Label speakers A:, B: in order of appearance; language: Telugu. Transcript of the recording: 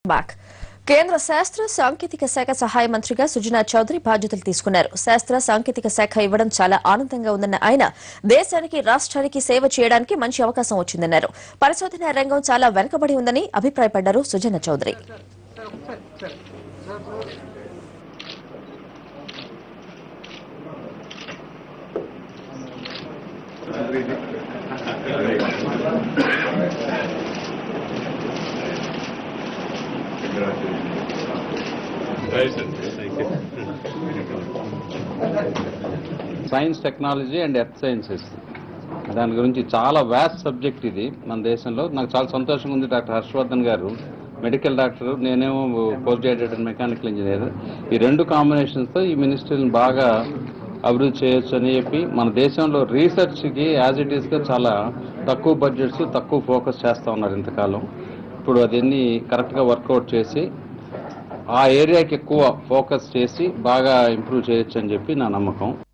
A: బ్యాక్ కేంద్ర శాస్త్ర సాంకేతిక శాఖ సహాయ మంత్రిగా సుజనా చౌదరి బాధ్యతలు తీసుకున్నారు శాస్త్ర సాంకేతిక శాఖ ఇవ్వడం చాలా ఆనందంగా ఉందన్న ఆయన దేశానికి రాష్ట్రానికి సేవ చేయడానికి మంచి అవకాశం వచ్చిందన్నారు పరిశోధన రంగం చాలా వెనుకబడి ఉందని అభిప్రాయపడ్డారు Sujana Chowdary
B: science technology and earth sciences దాని గురించి చాలా వ్యాస్ట్ సబ్జెక్ట్ ఇది మన దేశంలో నాకు చాలా సంతోషంగా ఉంది డాక్టర్ హర్షవర్ధన్ గారు మెడికల్ డాక్టర్ నేనేమో పోస్ట్ గ్రాడ్యుయేట్ మెకానికల్ ఇంజనీర్ ఈ రెండు కాంబినేషన్స్తో ఈ మినిస్ట్రీని బాగా అభివృద్ధి చేయొచ్చు అని చెప్పి మన దేశంలో రీసెర్చ్కి యాజ్ ఇట్ ఈస్గా చాలా తక్కువ బడ్జెట్స్ తక్కువ ఫోకస్ చేస్తూ ఉన్నారు ఇంతకాలం ఇప్పుడు అదన్నీ కరెక్ట్గా వర్కౌట్ చేసి ఆ ఏరియాకి ఎక్కువ ఫోకస్ చేసి బాగా ఇంప్రూవ్ చేయొచ్చు అని చెప్పి నా నమ్మకం